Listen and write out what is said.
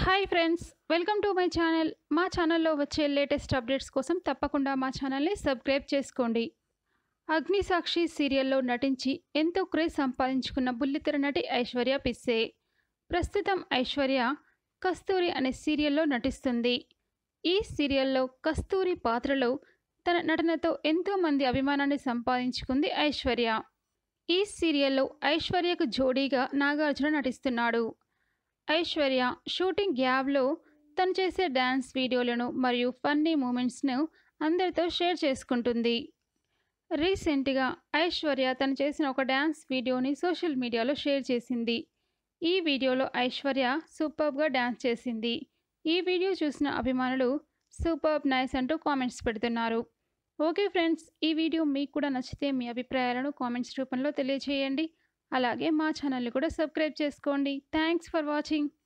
hi friends welcome to my channel మా ఛానల్లో వచ్చే లేటెస్ట్ అప్డేట్స్ కోసం తప్పకుండా మా ఛానల్ని సబ్స్క్రైబ్ చేసుకోండి అగ్నిసాక్షి సీరియల్లో నటించి ఎంతో క్రేజ్ సంపాదించుకున్న బుల్లితెర నటి ఐశ్వర్య పిస్సే ప్రస్తుతం ఐశ్వర్య కస్తూరి అనే సీరియల్లో నటిస్తుంది ఈ సీరియల్లో కస్తూరి పాత్రలో తన నటనతో ఎంతోమంది అభిమానాన్ని సంపాదించుకుంది ఐశ్వర్య ఈ సీరియల్లో ఐశ్వర్యకు జోడీగా నాగార్జున నటిస్తున్నాడు ఐశ్వర్య షూటింగ్ గ్యాప్లో తను చేసే డ్యాన్స్ వీడియోలను మరియు ఫన్నీ మూమెంట్స్ను అందరితో షేర్ చేసుకుంటుంది రీసెంట్గా ఐశ్వర్య తను చేసిన ఒక డ్యాన్స్ వీడియోని సోషల్ మీడియాలో షేర్ చేసింది ఈ వీడియోలో ఐశ్వర్య సూపర్బ్గా డ్యాన్స్ చేసింది ఈ వీడియో చూసిన అభిమానులు సూపర్బ్ నైస్ అంటూ కామెంట్స్ పెడుతున్నారు ఓకే ఫ్రెండ్స్ ఈ వీడియో మీకు కూడా నచ్చితే మీ అభిప్రాయాలను కామెంట్స్ రూపంలో తెలియజేయండి అలాగే మా ఛానల్ని కూడా సబ్స్క్రైబ్ చేసుకోండి థ్యాంక్స్ ఫర్ వాచింగ్